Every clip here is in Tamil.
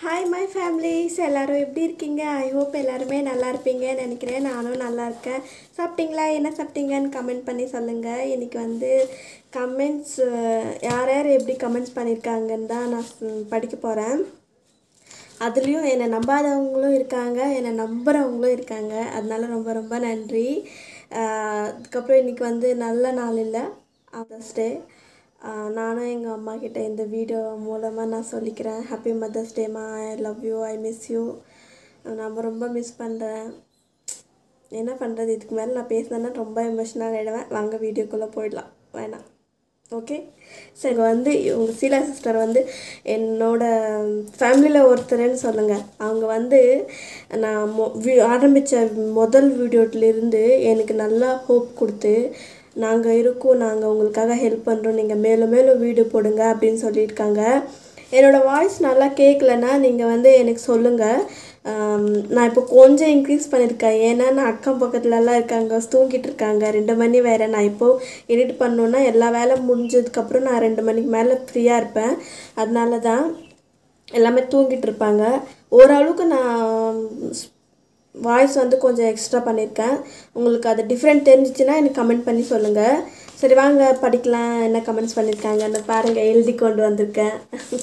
ஹாய் மை ஃபேமிலிஸ் எல்லோரும் எப்படி இருக்கீங்க ஐ ஹோப் எல்லாருமே நல்லா இருப்பீங்கன்னு நினைக்கிறேன் நானும் நல்லா இருக்கேன் சாப்பிட்டீங்களா என்ன சாப்பிட்டீங்கன்னு கமெண்ட் பண்ணி சொல்லுங்கள் இன்றைக்கி வந்து கமெண்ட்ஸ் யார் யார் எப்படி கமெண்ட்ஸ் பண்ணியிருக்காங்கன்னு தான் நான் ஸ்- படிக்க போகிறேன் அதுலேயும் என்னை நம்பாதவங்களும் இருக்காங்க என்னை நம்புகிறவங்களும் இருக்காங்க அதனால ரொம்ப ரொம்ப நன்றி ஆஹ் அதுக்கப்புறம் இன்றைக்கி வந்து நல்ல நாள் இல்லை மதர்ஸ் டே நானும் எங்கள் அம்மா கிட்ட இந்த வீடியோ மூலமாக நான் சொல்லிக்கிறேன் ஹாப்பி மதர்ஸ் டேமா I love you I miss you நான் ரொம்ப மிஸ் பண்ணுறேன் என்ன பண்ணுறது இதுக்கு மேலே நான் பேசினேன்னா ரொம்ப எமோஷனல் ஆகிடுவேன் வாங்க வீடியோக்குள்ளே போயிடலாம் வேணாம் ஓகே சரி வந்து இவங்க சீலா சிஸ்டர் வந்து என்னோட ஃபேமிலியில் ஒருத்தர்னு சொல்லுங்கள் அவங்க வந்து நான் மொ வி ஆரம்பித்த முதல் வீடியோட்டிலிருந்து எனக்கு நல்லா ஹோப் கொடுத்து நாங்கள் இருக்கோம் நாங்கள் உங்களுக்காக ஹெல்ப் பண்ணுறோம் நீங்கள் மேலும் மேலும் வீடியோ போடுங்க அப்படின்னு சொல்லியிருக்காங்க என்னோடய வாய்ஸ் நல்லா கேட்கலன்னா நீங்கள் வந்து எனக்கு சொல்லுங்கள் ஆம், நான் இப்போ கொஞ்சம் இன்க்ரீஸ் பண்ணியிருக்கேன் ஏன்னா நான் அக்கம் பக்கத்துலலாம் இருக்காங்க தூங்கிட்டு இருக்காங்க ரெண்டு மணி வேறு நான் இப்போது எடிட் பண்ணணுன்னா எல்லா வேலை முடிஞ்சதுக்கப்புறம் நான் ரெண்டு மணிக்கு மேலே ஃப்ரீயாக இருப்பேன் அதனால தான் எல்லாமே தூங்கிட்டு இருப்பாங்க ஓரளவுக்கு நான் வாய்ஸ் வந்து கொஞ்சம் எக்ஸ்ட்ரா பண்ணியிருக்கேன் உங்களுக்கு அது டிஃப்ரெண்ட் தெரிஞ்சிச்சுன்னா எனக்கு கமெண்ட் பண்ணி சொல்லுங்கள் சரி வாங்க படிக்கலாம் என்ன கமெண்ட்ஸ் பண்ணியிருக்காங்கன்னு பாருங்கள் எழுதி கொண்டு வந்திருக்கேன்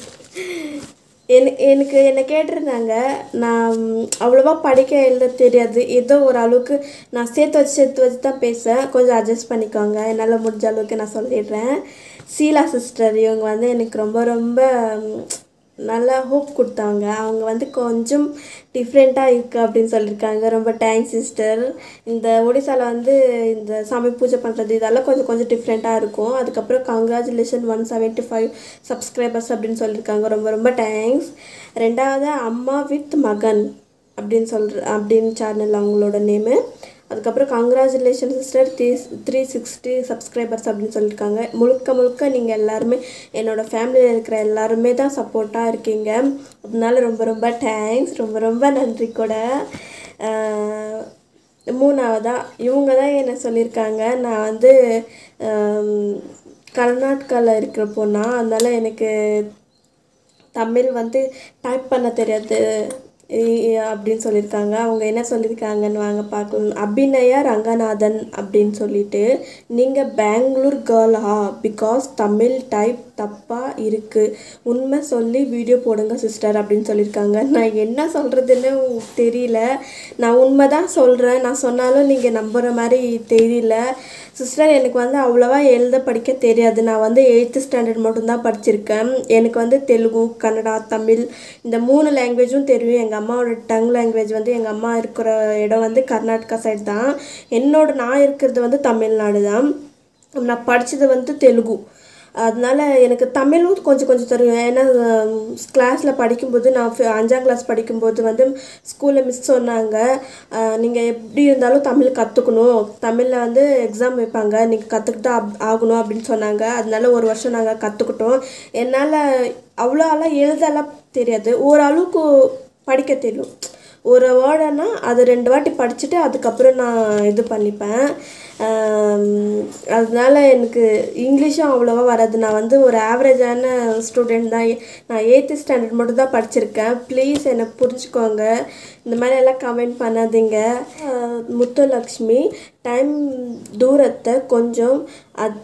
எனக்கு எனக்கு என்னை கேட்டிருந்தாங்க நான் அவ்வளோவா படிக்க எழுத தெரியாது ஏதோ ஒரு அளவுக்கு நான் சேர்த்து வச்சு சேர்த்து வச்சு தான் பேசுவேன் கொஞ்சம் அட்ஜஸ்ட் பண்ணிக்கோங்க என்னால் முடிஞ்ச அளவுக்கு நான் சொல்லிடுறேன் சீலா சிஸ்டர் இவங்க வந்து எனக்கு ரொம்ப ரொம்ப ம், நல்லா ஹோப் கொடுத்தாங்க அவங்க வந்து கொஞ்சம் டிஃப்ரெண்ட்டாக இருக்குது அப்படின்னு சொல்லியிருக்காங்க ரொம்ப தேங்க்ஸ் சிஸ்டர் இந்த ஒடிசாவில் வந்து இந்த சாமி பூஜை பண்ணுறது இதெல்லாம் கொஞ்சம் கொஞ்சம் டிஃப்ரெண்ட்டாக இருக்கும் அதுக்கப்புறம் congratulation one seventy five subscribers அப்படின்னு சொல்லியிருக்காங்க ரொம்ப ரொம்ப தேங்க்ஸ் ரெண்டாவது அம்மா வித் மகன் அப்படின்னு சொல்கிற அப்படின்னு சேனல் அவங்களோட நேமு அதுக்கப்புறம் congratulation sister three three sixty subscribers அப்படின்னு சொல்லியிருக்காங்க முழுக்க முழுக்க நீங்கள் எல்லாருமே என்னோடய ஃபேமிலியில் இருக்கிற எல்லாருமே தான் சப்போர்ட்டாக இருக்கீங்க அதனால ரொம்ப ரொம்ப தேங்க்ஸ் ரொம்ப ரொம்ப நன்றி கூட ஆஹ் மூணாவதா இவங்க தான் என்ன சொல்லியிருக்காங்க நான் வந்து கர்நாடகாவில் இருக்கிற பொண்ணா அதனால எனக்கு தமிழ் வந்து டைப் பண்ண தெரியாது இ- அப்படின்னு சொல்லியிருக்காங்க அவங்க என்ன சொல்லியிருக்காங்கன்னு வாங்க பார்க்கலாம் அபிநயா ரங்கநாதன் அப்படின்னு சொல்லிட்டு நீங்கள் பெங்களூர் கேர்ளா பிகாஸ் தமிழ் டைப் தப்பாக இருக்குது உண்மை சொல்லி வீடியோ போடுங்க சிஸ்டர் அப்படின்னு சொல்லியிருக்காங்க நான் என்ன சொல்கிறதுன்னு தெரியல நான் உண்மை தான் சொல்கிறேன் நான் சொன்னாலும் நீங்கள் நம்புகிற மாதிரி தெரியல சிஸ்டர் எனக்கு வந்து அவ்வளோவா எழுத படிக்க தெரியாது நான் வந்து எயித்து ஸ்டாண்டர்ட் மட்டும்தான் படிச்சிருக்கேன் எனக்கு வந்து தெலுங்கு கன்னடா தமிழ் இந்த மூணு லாங்குவேஜும் தெரியும் எங்கள் அம்மாவோட டங் லாங்குவேஜ் வந்து எங்கள் அம்மா இருக்கிற இடம் வந்து கர்நாடகா சைடு தான் என்னோட நான் இருக்கிறது வந்து தமிழ்நாடு தான் நான் படித்தது வந்து தெலுங்கு அதனால எனக்கு தமிழும் கொஞ்சம் கொஞ்சம் தெரியும் ஏன்னா கிளாஸில் படிக்கும்போது நான் ஃபி- அஞ்சாம் கிளாஸ் படிக்கும்போது வந்து ஸ்கூலில் மிஸ் சொன்னாங்க நீங்கள் எப்படி இருந்தாலும் தமிழ் கற்றுக்கணும் தமிழில் வந்து எக்ஸாம் வைப்பாங்க நீங்கள் கற்றுக்கிட்டு ஆகணும் அப்படின்னு சொன்னாங்க அதனால ஒரு வருஷம் நாங்கள் கற்றுக்கிட்டோம் என்னால் அவ்வளோ எல்லாம் எழுதலாம் தெரியாது ஓரளவுக்கு படிக்க தெரியும் ஒரு வேர்டுனா அது ரெண்டு வாட்டி படிச்சுட்டு அதுக்கப்புறம் நான் இது பண்ணிப்பேன் ஆம், அதனால எனக்கு இங்கிலீஷும் அவ்வளோவா வராது நான் வந்து ஒரு ஆவரேஜான ஸ்டூடெண்ட் தான் நான் எயித்து ஸ்டாண்டர்ட் மட்டும் தான் படிச்சிருக்கேன் ப்ளீஸ் என்னை புரிஞ்சுக்கோங்க இந்த மாதிரி எல்லாம் கமெண்ட் பண்ணாதீங்க ஆஹ், முத்துலக்ஷ்மி டைம் தூரத்தை கொஞ்சம் அத்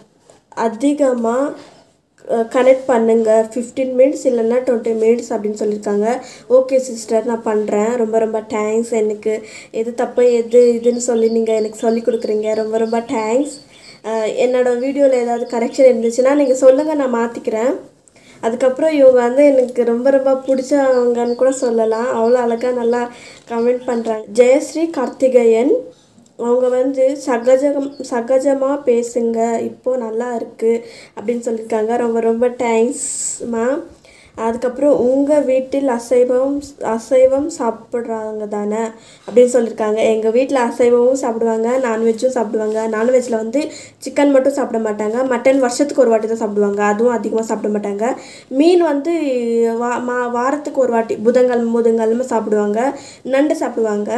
அதிகமாக கனெக்ட் பண்ணுங்க ஃபிஃப்டீன் மினிட்ஸ் இல்லைன்னா டுவெண்ட்டி மினிட்ஸ் அப்படின்னு சொல்லியிருக்காங்க ஓகே சிஸ்டர் நான் பண்ணுறேன் ரொம்ப ரொம்ப தேங்க்ஸ் எனக்கு எது தப்பு எது இதுன்னு சொல்லி நீங்கள் எனக்கு சொல்லி கொடுக்குறீங்க ரொம்ப ரொம்ப தேங்க்ஸ் என்னோட வீடியோவில் ஏதாவது கரெக்ஷன் இருந்துச்சுன்னா நீங்கள் சொல்லுங்கள் நான் மாற்றிக்கிறேன் அதுக்கப்புறம் இவங்க வந்து எனக்கு ரொம்ப ரொம்ப பிடிச்சவங்கன்னு கூட சொல்லலாம் அவ்வளோ அழகாக நல்லா கமெண்ட் பண்ணுறாங்க ஜெயஸ்ரீ கார்த்திகேயன் அவங்க வந்து சகஜம் சகஜமாக பேசுங்க இப்போது நல்லா இருக்குது அப்படின்னு சொல்லியிருக்காங்க ரொம்ப ரொம்ப தேங்க்ஸ்மா அதுக்கப்புறம் உங்கள் வீட்டில் அசைவம் அசைவம் சாப்பிட்றாங்க தானே அப்படின்னு சொல்லியிருக்காங்க எங்கள் வீட்டில் அசைவமும் சாப்பிடுவாங்க நான்வெஜ்ஜும் சாப்பிடுவாங்க நான்வெஜ்ஜில் வந்து சிக்கன் மட்டும் சாப்பிட மாட்டாங்க மட்டன் வருஷத்துக்கு ஒரு வாட்டி தான் சாப்பிடுவாங்க அதுவும் அதிகமாக சாப்பிட மாட்டாங்க மீன் வந்து வா மா வாரத்துக்கு ஒரு வாட்டி புதன்கிழமை புதன்கிழமை சாப்பிடுவாங்க நண்டு சாப்பிடுவாங்க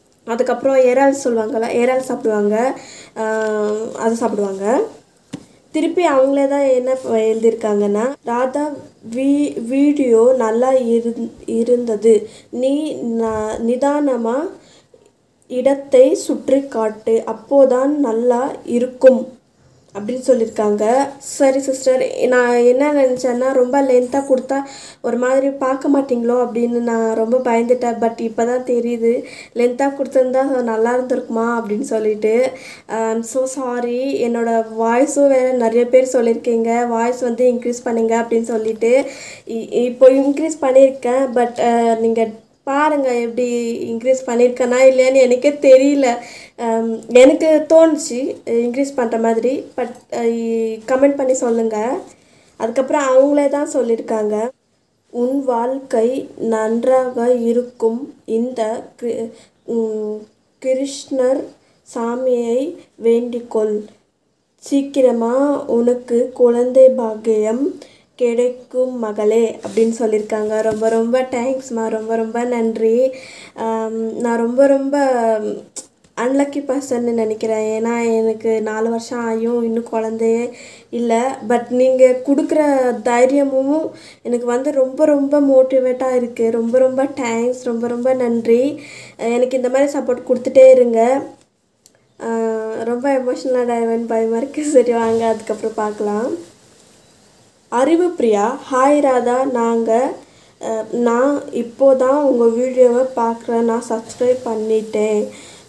அதுக்கப்புறம் இறால் சொல்லுவாங்கள்ல இறால் சாப்பிடுவாங்க ஆஹ் அது சாப்பிடுவாங்க திருப்பி அவங்களே தான் என்ன ப- எழுதியிருக்காங்கன்னா ராதா வீ வீடியோ நல்லா இருந் இருந்தது நீ ந- நிதானமா இடத்தை சுற்றி காட்டு அப்போதான் நல்லா இருக்கும் அப்படின்னு சொல்லியிருக்காங்க சரி சிஸ்டர் நான் என்ன நினச்சேன்னா ரொம்ப லென்த்தாக கொடுத்தா ஒரு மாதிரி பார்க்க மாட்டீங்களோ அப்படின்னு நான் ரொம்ப பயந்துட்டேன் பட் இப்போ தான் தெரியுது லென்த்தாக கொடுத்துருந்தா நல்லா இருந்திருக்குமா அப்படின்னு சொல்லிட்டு ஸோ சாரி என்னோட வாய்ஸும் வேறு நிறைய பேர் சொல்லியிருக்கீங்க வாய்ஸ் வந்து இன்க்ரீஸ் பண்ணுங்க அப்படின்னு சொல்லிட்டு இ- இப்போ இன்க்ரீஸ் பண்ணியிருக்கேன் பட் நீங்கள் பாருங்க எப்படி இன்க்ரீஸ் பண்ணியிருக்கேனா இல்லையான்னு எனக்கே தெரியல அம், எனக்கு தோணுச்சு இன்க்ரீஸ் பண்ணுற மாதிரி பட் கமெண்ட் பண்ணி சொல்லுங்கள் அதுக்கப்புறம் அவங்களே தான் சொல்லியிருக்காங்க உன் வாழ்க்கை நன்றாக இருக்கும் இந்த கி- ம், கிருஷ்ணர் சாமியை வேண்டிக்கொள் சீக்கிரமா உனக்கு குழந்தை பாக்கியம் கிடைக்கும் மகளே அப்படின்னு சொல்லியிருக்காங்க ரொம்ப ரொம்ப தேங்க்ஸ்மா ரொம்ப ரொம்ப நன்றி ஆம், நான் ரொம்ப ரொம்ப அன்லக்கி பர்சன்னு நினைக்கிறேன் ஏன்னா எனக்கு நாலு வருஷம் ஆகியும் இன்னும் குழந்தையே இல்லை பட் நீங்கள் கொடுக்குற தைரியமும் எனக்கு வந்து ரொம்ப ரொம்ப மோட்டிவேட்டாக இருக்குது ரொம்ப ரொம்ப தேங்க்ஸ் ரொம்ப ரொம்ப நன்றி எனக்கு இந்த மாதிரி சப்போர்ட் கொடுத்துட்டே இருங்க ஆஹ் ரொம்ப எமோஷ்னலாக ஆயிடுவேன் பயமாக இருக்குது சரி வாங்க அதுக்கப்புறம் பார்க்கலாம் அறிவு பிரியா ஹாய் ராதா நாங்கள் நான் இப்போ தான் உங்கள் வீடியோவை பார்க்குறேன் நான் சப்ஸ்கிரைப் பண்ணிட்டேன்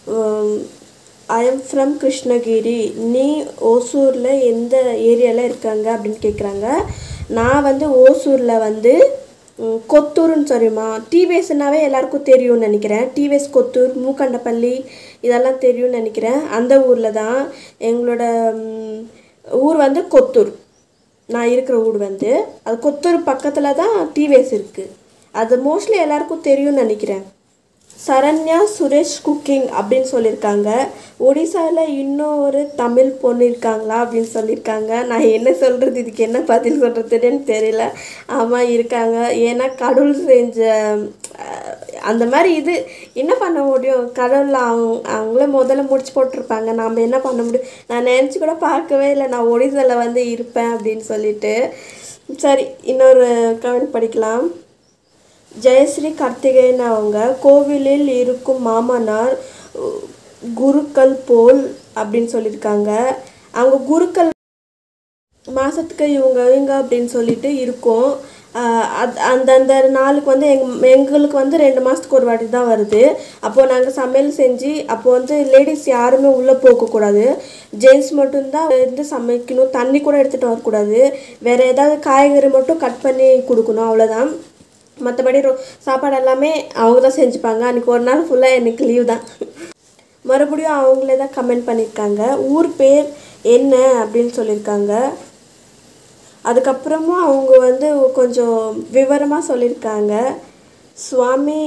ஐ எம் ஃப்ரம் கிருஷ்ணகிரி நீ ஓசூரில் எந்த ஏரியாவில் இருக்காங்க அப்படின்னு கேட்குறாங்க நான் வந்து ஓசூரில் வந்து ம், கொத்தூர்னு தெரியுமா டிவிஎஸ்னாவே எல்லாருக்கும் தெரியும்னு நினைக்கிறேன் டிவிஎஸ் கொத்தூர் மூக்கண்டப்பள்ளி இதெல்லாம் தெரியும்னு நினைக்கிறேன் அந்த ஊரில் தான் எங்களோட ம், ஊர் வந்து கொத்தூர் நான் இருக்கிற ஊர் வந்து அது கொத்தூர் பக்கத்தில் தான் டிவிஎஸ் இருக்குது அது மோஸ்ட்லி எல்லாருக்கும் தெரியும்னு நினைக்கிறேன் சரண்யா சுரேஷ் குக்கிங் அப்படின்னு சொல்லியிருக்காங்க ஒடிசாவில் இன்னொரு தமிழ் பொண்ணு இருக்காங்களா அப்படின்னு சொல்லியிருக்காங்க நான் என்ன சொல்கிறது இதுக்கு என்ன பதில் சொல்கிறதுன்னு தெரியல ஆமாம் இருக்காங்க ஏன்னா கடவுள் செஞ்ச அஹ், அந்த மாதிரி இது என்ன பண்ண முடியும் கடவுள் அவங்க அவங்களே முதல்ல முடிச்சு போட்டிருப்பாங்க நாம் என்ன பண்ண முடியும் நான் நினச்சி கூட பார்க்கவே இல்லை நான் ஒடிசாவில் வந்து இருப்பேன் அப்படின்னு சொல்லிட்டு சரி இன்னொரு கமெண்ட் படிக்கலாம் ஜெயஸ்ரீ கார்த்திகேயன் அவங்க கோவிலில் இருக்கும் மாமனார் உ- குருக்கள் போல் அப்படின்னு சொல்லியிருக்காங்க அவங்க குருக்கள் மாதத்துக்கு இவங்க இவங்க அப்படின்னு சொல்லிட்டு இருக்கும் ஆஹ் அது அந்தந்த நாளுக்கு வந்து எங் எங்களுக்கு வந்து ரெண்டு மாதத்துக்கு ஒரு வாட்டி தான் வருது அப்போது நாங்கள் சமையல் செஞ்சு அப்போ வந்து லேடிஸ் யாருமே உள்ளே போகக்கூடாது ஜென்ட்ஸ் மட்டும்தான் வந்து சமைக்கணும் தண்ணி கூட எடுத்துகிட்டு வரக்கூடாது வேறு ஏதாவது காய்கறி மட்டும் கட் பண்ணி கொடுக்கணும் அவ்வளோதான் மற்றபடி ரொ சாப்பாடு எல்லாமே அவங்க தான் செஞ்சுப்பாங்க அன்றைக்கி ஒரு நாள் ஃபுல்லாக எனக்கு லீவ் தான் மறுபடியும் அவங்களே தான் கமெண்ட் பண்ணியிருக்காங்க ஊர் பேர் என்ன அப்படின்னு சொல்லியிருக்காங்க அதுக்கப்புறமும் அவங்க வந்து கொஞ்சம் விவரமாக சொல்லியிருக்காங்க சுவாமி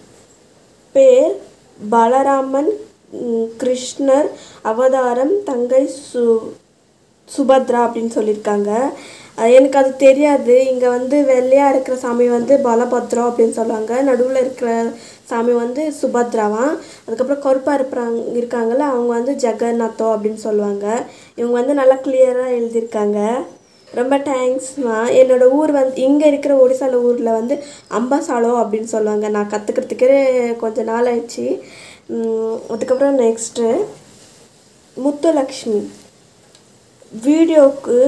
பேர் பலராமன் ம், கிருஷ்ணர் அவதாரம் தங்கை சு சுபத்ரா அப்படின்னு சொல்லியிருக்காங்க அஹ் எனக்கு அது தெரியாது இங்கே வந்து வெள்ளையாக இருக்கிற சாமி வந்து பலபத்ரம் அப்படின்னு சொல்லுவாங்க நடுவில் இருக்கிற சாமி வந்து சுபத்ராவாம் அதுக்கப்புறம் கருப்பாக இருப்பாங்க இருக்காங்கல்ல அவங்க வந்து ஜெகநாத்தோ அப்படின்னு சொல்லுவாங்க இவங்க வந்து நல்லா கிளியராக எழுதியிருக்காங்க ரொம்ப தேங்க்ஸ்மா என்னோட ஊர் வந்து இங்கே இருக்கிற ஒடிசால ஊரில் வந்து அம்பாசாலோ அப்படின்னு சொல்லுவாங்க நான் கற்றுக்கிறதுக்கே கொஞ்ச நாள் ஆயிடுச்சு உம், அதுக்கப்புறம் நெக்ஸ்ட்டு முத்துலக்ஷ்மி வீடியோக்கு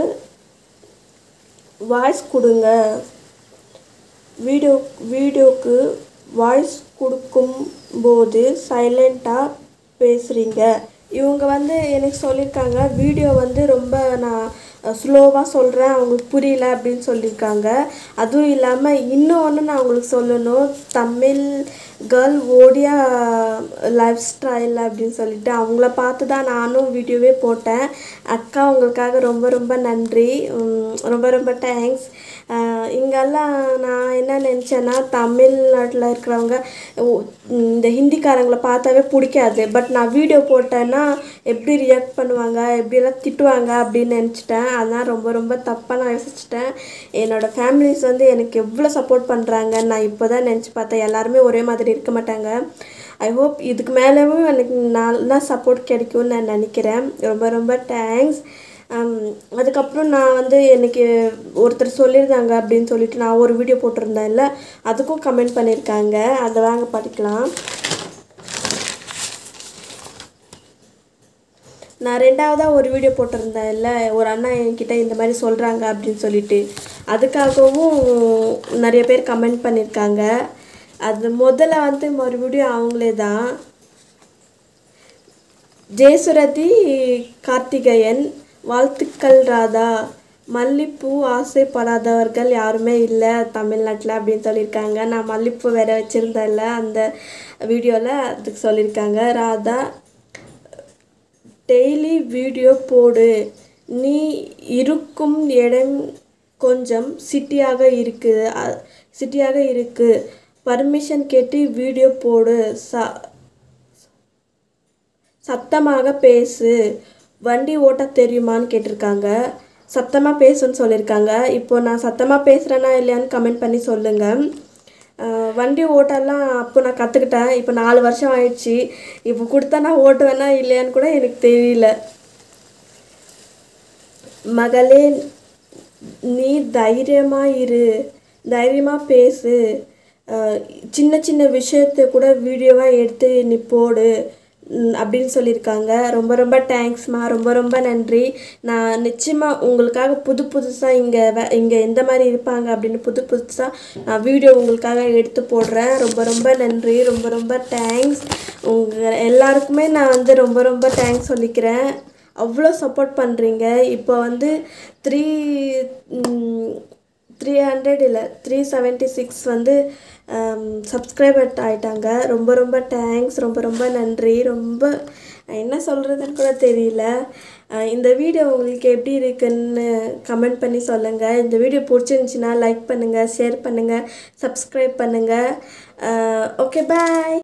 வாய்ஸ் கொடுங்க வீடியோ வீடியோக்கு வாய்ஸ் கொடுக்கும்போது சைலண்ட்டாக பேசுகிறீங்க இவங்க வந்து எனக்கு சொல்லியிருக்காங்க வீடியோ வந்து ரொம்ப நான் ஸ்லோவாக சொல்கிறேன் அவங்களுக்கு புரியல அப்படின்னு சொல்லியிருக்காங்க அதுவும் இல்லாமல் இன்னொன்று நான் அவங்களுக்கு சொல்லணும் Tamil girl Odia life style அப்படின்னு சொல்லிட்டு அவங்கள பார்த்து தான் நானும் வீடியோவே போட்டேன் அக்கா உங்களுக்காக ரொம்ப ரொம்ப நன்றி உம், ரொம்ப ரொம்ப தேங்க்ஸ் இங்கெல்லாம் நான் என்ன நினச்சேன்னா தமிழ்நாட்டில் இருக்கிறவங்க ஓ, இந்த ஹிந்திக்காரங்களை பார்த்தாவே பிடிக்காது பட் நான் வீடியோ போட்டேன்னா எப்படி ரியாக்ட் பண்ணுவாங்க எப்படியெல்லாம் திட்டுவாங்க அப்படின்னு நினச்சிட்டேன் அதனால் ரொம்ப ரொம்ப தப்பாக நான் யோசிச்சிட்டேன் என்னோடய ஃபேமிலிஸ் வந்து எனக்கு எவ்வளோ சப்போர்ட் பண்ணுறாங்க நான் இப்போ தான் நினச்சி பார்த்தேன் எல்லாருமே ஒரே மாதிரி இருக்க மாட்டாங்க ஐ ஹோப் இதுக்கு மேலேயும் எனக்கு நல்லா சப்போர்ட் கிடைக்கும்னு நான் நினைக்கிறேன் ரொம்ப ரொம்ப தேங்க்ஸ் ஆம், அதுக்கப்புறம் நான் வந்து எனக்கு ஒருத்தர் சொல்லியிருந்தாங்க அப்படின்னு சொல்லிட்டு நான் ஒரு வீடியோ போட்டிருந்தேன்ல அதுக்கும் கமெண்ட் பண்ணியிருக்காங்க அதை வாங்க படிக்கலாம் நான் ரெண்டாவதாக ஒரு வீடியோ போட்டிருந்தேன்ல ஒரு அண்ணா என்கிட்ட இந்த மாதிரி சொல்கிறாங்க அப்படின்னு சொல்லிட்டு அதுக்காகவும் நிறைய பேர் கமெண்ட் பண்ணியிருக்காங்க அது முதல்ல வந்து மறுபடியும் அவங்களே தான் ஜெயசுரதி கார்த்திகேயன் வாழ்த்துக்கள் ராதா மல்லிப்பூ ஆசைப்படாதவர்கள் யாருமே இல்லை தமிழ்நாட்டில் அப்படின்னு சொல்லியிருக்காங்க நான் மல்லிப்பூ வேற வச்சுருந்தேன்ல அந்த வீடியோவில் அதுக்கு சொல்லியிருக்காங்க ராதா டெய்லி வீடியோ போடு நீ இருக்கும் இடம் கொஞ்சம் சிட்டியாக இருக்கு அ- சிட்டியாக இருக்கு பர்மிஷன் கேட்டு வீடியோ போடு ச சத்தமாக பேசு வண்டி ஓட்ட தெரியுமான்னு கேட்டிருக்காங்க சத்தமாக பேசுன்னு சொல்லியிருக்காங்க இப்போ நான் சத்தமாக பேசுகிறேனா இல்லையான்னு கமெண்ட் பண்ணி சொல்லுங்கள் அஹ் வண்டி ஓட்டெல்லாம் அப்போ நான் கற்றுக்கிட்டேன் இப்போ நாலு வருஷம் ஆயிடுச்சு இப்போ கொடுத்தா நான் ஓட்டுவேனா இல்லையான்னு கூட எனக்கு தெரியல மகளே நீ தைரியமா இரு தைரியமா பேசு அஹ் சின்ன சின்ன விஷயத்தை கூட வீடியோவாக எடுத்து நீ போடு ம், அப்படின்னு சொல்லியிருக்காங்க ரொம்ப ரொம்ப தேங்க்ஸ்மா ரொம்ப ரொம்ப நன்றி நான் நிச்சயமாக உங்களுக்காக புது புதுசாக இங்கே இங்கே எந்த மாதிரி இருப்பாங்க அப்படின்னு புது புதுசாக நான் வீடியோ உங்களுக்காக எடுத்து போடுறேன் ரொம்ப ரொம்ப நன்றி ரொம்ப ரொம்ப தேங்க்ஸ் உங்கள் எல்லாருக்குமே நான் வந்து ரொம்ப ரொம்ப தேங்க்ஸ் சொல்லிக்கிறேன் அவ்வளோ சப்போர்ட் பண்ணுறீங்க இப்போ வந்து த்ரீ த்ரீ ஹண்ட்ரட் இல்லை த்ரீ செவன்ட்டி சிக்ஸ் வந்து சப்ஸ்கிரைபர் ஆயிட்டாங்க ரொம்ப ரொம்ப தேங்க்ஸ் ரொம்ப ரொம்ப நன்றி ரொம்ப என்ன சொல்கிறதுன்னு கூட தெரியல அஹ் இந்த வீடியோ உங்களுக்கு எப்படி இருக்குன்னு கமெண்ட் பண்ணி சொல்லுங்கள் இந்த வீடியோ பிடிச்சிருந்துச்சின்னா லைக் பண்ணுங்கள் ஷேர் பண்ணுங்கள் சப்ஸ்கிரைப் பண்ணுங்கள் ஓகே பாய்